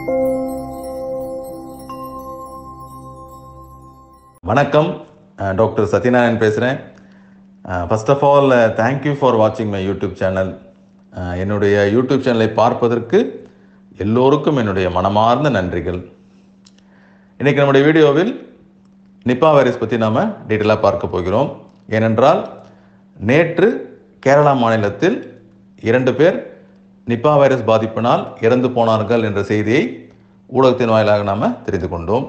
வணக்கம் அஹ், டாக்டர் சத்யநாராயண் பேசுகிறேன் first of all thank you for வாட்சிங் மை யூடியூப் சேனல் என்னுடைய யூடியூப் சேனலை பார்ப்பதற்கு எல்லோருக்கும் என்னுடைய மனமார்ந்த நன்றிகள் இன்றைக்கி நம்முடைய வீடியோவில் நிப்பா வைரஸ் பற்றி நாம் டீட்டெயிலாக பார்க்க போகிறோம் ஏனென்றால் நேற்று கேரளா மாநிலத்தில் இரண்டு பேர் நிப்பா வைரஸ் பாதிப்பினால் இறந்து போனார்கள் என்ற செய்தியை ஊடகத்தின் வாயிலாக நாம் தெரிந்து கொண்டோம்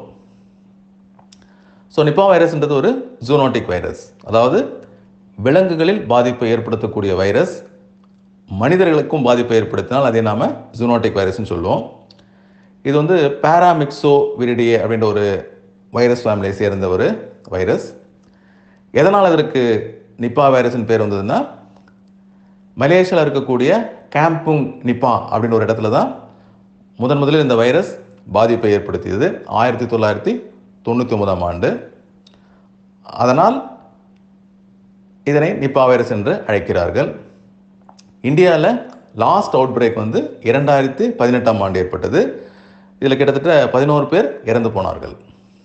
ஸோ நிப்பா வைரஸ்ன்றது ஒரு ஜூனோட்டிக் வைரஸ் அதாவது விலங்குகளில் பாதிப்பை ஏற்படுத்தக்கூடிய வைரஸ் மனிதர்களுக்கும் பாதிப்பை ஏற்படுத்தினால் அதை நாம் ஜூனோட்டிக் வைரஸ்னு சொல்லுவோம் இது வந்து பேராமிக்சோ விரிடியே அப்படின்ற ஒரு வைரஸ் ஃபேமிலியை சேர்ந்த ஒரு வைரஸ் எதனால் அதற்கு நிப்பா வைரஸ்னு பேர் வந்ததுன்னா மலேசியாவில் இருக்கக்கூடிய கேம்புங் நிப்பா அப்படின்ற ஒரு இடத்துல தான் முதன் முதலில் இந்த வைரஸ் பாதிப்பை ஏற்படுத்தியது ஆயிரத்தி தொள்ளாயிரத்தி தொண்ணூற்றி ஒன்பதாம் ஆண்டு அதனால் இதனை நிப்பா வைரஸ் என்று அழைக்கிறார்கள் இந்தியாவில் லாஸ்ட் அவுட் பிரேக் வந்து இரண்டாயிரத்தி பதினெட்டாம் ஆண்டு ஏற்பட்டது இதில் கிட்டத்தட்ட பதினோரு பேர் இறந்து போனார்கள்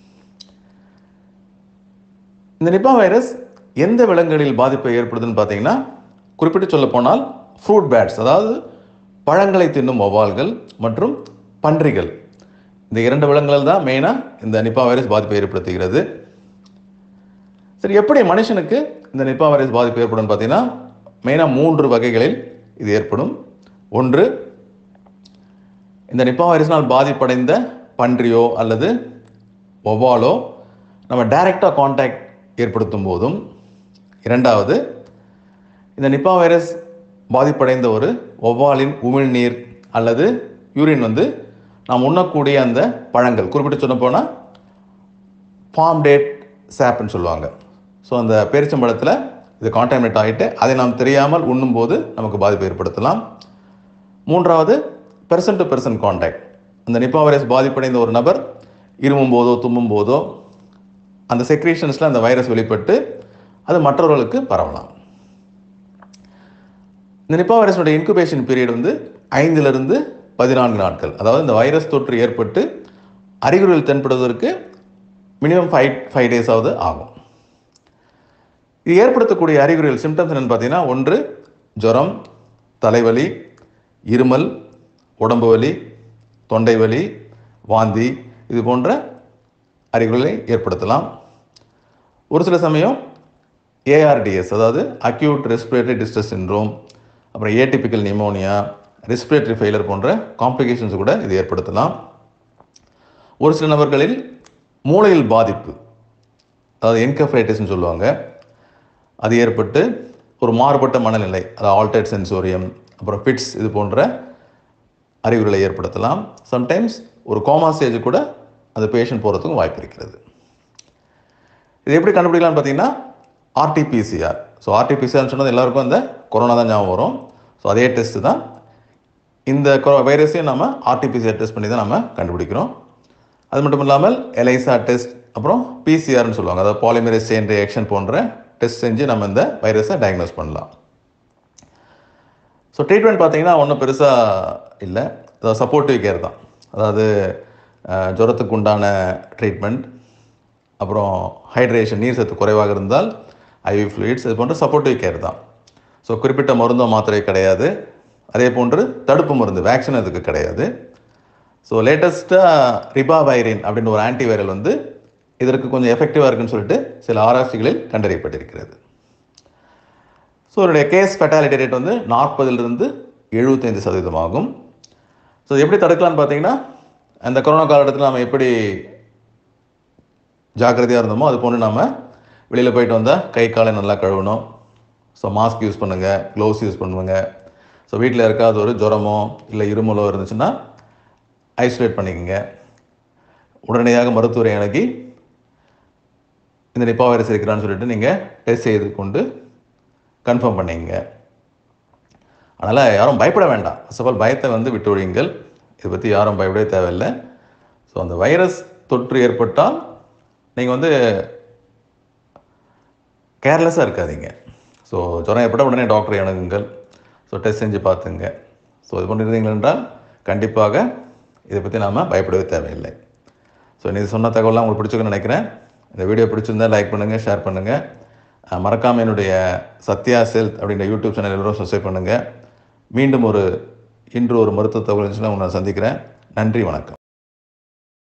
இந்த நிப்பா வைரஸ் எந்த விலங்குகளில் பாதிப்பை ஏற்படுதுன்னு பார்த்தீங்கன்னா குறிப்பிட்டு சொல்ல போனால் ஃப்ரூட் பேட்ஸ் அதாவது பழங்களை தின்னும் வௌவால்கள் மற்றும் பன்றிகள் இந்த இரண்டு விலங்குகள் தான் மெயினாக இந்த நிப்பா வைரஸ் பாதிப்பை ஏற்படுத்துகிறது சரி எப்படி மனுஷனுக்கு இந்த நிப்பா வைரஸ் பாதிப்பு ஏற்படும் பார்த்தீங்கன்னா மெயினாக மூன்று வகைகளில் இது ஏற்படும் ஒன்று இந்த நிப்பா வைரஸ்னால் பாதிப்படைந்த பன்றியோ அல்லது ஒவ்வாலோ நம்ம டைரெக்டாக காண்டாக்ட் ஏற்படுத்தும் போதும் இரண்டாவது இந்த நிப்பா வைரஸ் பாதிப்படைந்த ஒரு ஒவ்வாலின் உமிழ்நீர் அல்லது யூரின் வந்து நாம் உண்ணக்கூடிய அந்த பழங்கள் குறிப்பிட்டு சொல்ல போனால் ஃபார்ம் டேட் சாப்னு சொல்லுவாங்க ஸோ அந்த பேரிச்சம்பழத்தில் இது கான்டாமினேட் ஆகிட்டு அதை நாம் தெரியாமல் உண்ணும்போது நமக்கு பாதிப்பு ஏற்படுத்தலாம் மூன்றாவது பெர்சன் டு பெர்சன் கான்டாக்ட் அந்த நிப்பா வைரஸ் பாதிப்படைந்த ஒரு நபர் இருமும் போதோ தும்மும் போதோ அந்த செக்ரேஷன்ஸில் அந்த வைரஸ் வெளிப்பட்டு அது மற்றவர்களுக்கு பரவலாம் இந்த நிப்பா வைரஸுடைய இன்குபேஷன் பீரியட் வந்து ஐந்திலிருந்து பதினான்கு நாட்கள் அதாவது இந்த வைரஸ் தொற்று ஏற்பட்டு அறிகுறிகள் தென்படுவதற்கு மினிமம் ஃபைவ் ஃபைவ் டேஸாவது ஆகும் இது ஏற்படுத்தக்கூடிய அறிகுறிகள் சிம்டம்ஸ் என்னன்னு பார்த்தீங்கன்னா ஒன்று ஜுரம் தலைவலி இருமல் உடம்பு வலி தொண்டை வலி வாந்தி இது போன்ற அறிகுறிகளை ஏற்படுத்தலாம் ஒரு சில சமயம் ஏஆர்டிஎஸ் அதாவது அக்யூட் ரெஸ்பிரேட்டரி டிஸ்ட்ரஸ் சின்ரோம் அப்புறம் ஏடிபிக்கல் நிமோனியா ரெஸ்பிரேட்டரி ஃபெயிலர் போன்ற காம்ப்ளிகேஷன்ஸ் கூட இது ஏற்படுத்தலாம் ஒரு சில நபர்களில் மூளையில் பாதிப்பு அதாவது என்கஃபரைட்டிஸ்னு சொல்லுவாங்க அது ஏற்பட்டு ஒரு மாறுபட்ட மனநிலை அதாவது ஆல்டர்ட் சென்சோரியம் அப்புறம் ஃபிட்ஸ் இது போன்ற அறிகுறிகளை ஏற்படுத்தலாம் சம்டைம்ஸ் ஒரு கோமா ஸ்டேஜ் கூட அந்த பேஷண்ட் போகிறதுக்கும் வாய்ப்பு இருக்கிறது இது எப்படி கண்டுபிடிக்கலாம்னு பார்த்தீங்கன்னா ஆர்டிபிசிஆர் ஸோ ஆர்டிபிசிஆர்னு சொன்னது எல்லாருக்கும் அந்த கொரோனா தான் ஞாபகம் வரும் ஸோ அதே டெஸ்ட் தான் இந்த வைரஸையும் நம்ம ஆர்டிபிசிஆர் டெஸ்ட் பண்ணி தான் நம்ம கண்டுபிடிக்கிறோம் அது மட்டும் இல்லாமல் எலைசா டெஸ்ட் அப்புறம் பிசிஆர்னு சொல்லுவாங்க அதாவது பாலிமரேஸ் செயின் ரியாக்ஷன் போன்ற டெஸ்ட் செஞ்சு நம்ம இந்த வைரஸை டயக்னோஸ் பண்ணலாம் ஸோ ட்ரீட்மெண்ட் பார்த்தீங்கன்னா ஒன்றும் பெருசாக இல்லை அதாவது சப்போர்ட்டிவ் கேர் தான் அதாவது அஹ், ஜுரத்துக்கு உண்டான ட்ரீட்மெண்ட் அப்புறம் ஹைட்ரேஷன் நீர் சத்து குறைவாக இருந்தால் ஐவி ஃப்ளூயிட்ஸ் இது போன்ற சப்போர்ட்டிவ் கேர் தான் ஸோ குறிப்பிட்ட மருந்தோ மாத்திரை கிடையாது அதே போன்று தடுப்பு மருந்து வேக்சின் அதுக்கு கிடையாது ஸோ லேட்டஸ்ட்டாக ரிபாவைரின் அப்படின்ற ஒரு ஆன்டிவைரல் வந்து இதற்கு கொஞ்சம் எஃபெக்டிவாக இருக்குன்னு சொல்லிட்டு சில ஆராய்ச்சிகளில் கண்டறியப்பட்டிருக்கிறது ஸோ இதனுடைய கேஸ் ஃபெட்டாலிட்டி ரேட் வந்து நாற்பதிலிருந்து எழுபத்தைந்து சதவீதம் ஆகும் ஸோ இது எப்படி தடுக்கலாம்னு பார்த்தீங்கன்னா அந்த கொரோனா காலகட்டத்தில் நம்ம எப்படி ஜாக்கிரதையாக இருந்தோமோ அது போன்று நம்ம வெளியில் போயிட்டு வந்தால் கை காலை நல்லா கழுவணும் ஸோ மாஸ்க் யூஸ் பண்ணுங்கள் க்ளவுஸ் யூஸ் பண்ணுங்க ஸோ வீட்டில் இருக்காத ஒரு ஜுரமோ இல்லை இருமலோ இருந்துச்சுன்னா ஐசோலேட் பண்ணிக்கோங்க உடனடியாக மருத்துவரை அணுகி இந்த நிப்பா வைரஸ் இருக்கிறான்னு சொல்லிட்டு நீங்கள் டெஸ்ட் செய்து கொண்டு கன்ஃபார்ம் பண்ணிங்க அதனால் யாரும் பயப்பட வேண்டாம் ஃபர்ஸ்ட் ஆஃப் ஆல் பயத்தை வந்து விட்டு ஒழியுங்கள் இதை பற்றி யாரும் பயப்படவே தேவையில்லை ஸோ அந்த வைரஸ் தொற்று ஏற்பட்டால் நீங்கள் வந்து கேர்லெஸ்ஸாக இருக்காதீங்க ஸோ ஜுரம் ஏற்பட்டால் உடனே டாக்டரை அணுகுங்கள் ஸோ டெஸ்ட் செஞ்சு பார்த்துங்க ஸோ இது பண்ணிருந்தீங்க என்றால் கண்டிப்பாக இதை பற்றி நாம் பயப்படவே தேவையில்லை ஸோ இது சொன்ன தகவலாம் உங்களுக்கு பிடிச்சிருக்குன்னு நினைக்கிறேன் இந்த வீடியோ பிடிச்சிருந்தா லைக் பண்ணுங்கள் ஷேர் பண்ணுங்கள் மறக்காமல் என்னுடைய சத்யா செல்த் அப்படின்ற யூடியூப் சேனல் எல்லோரும் சப்ஸ்கிரைப் பண்ணுங்கள் மீண்டும் ஒரு இன்று ஒரு மருத்துவ தகவல் இருந்துச்சுன்னா உங்களை சந்திக்கிறேன் நன்றி வணக்கம்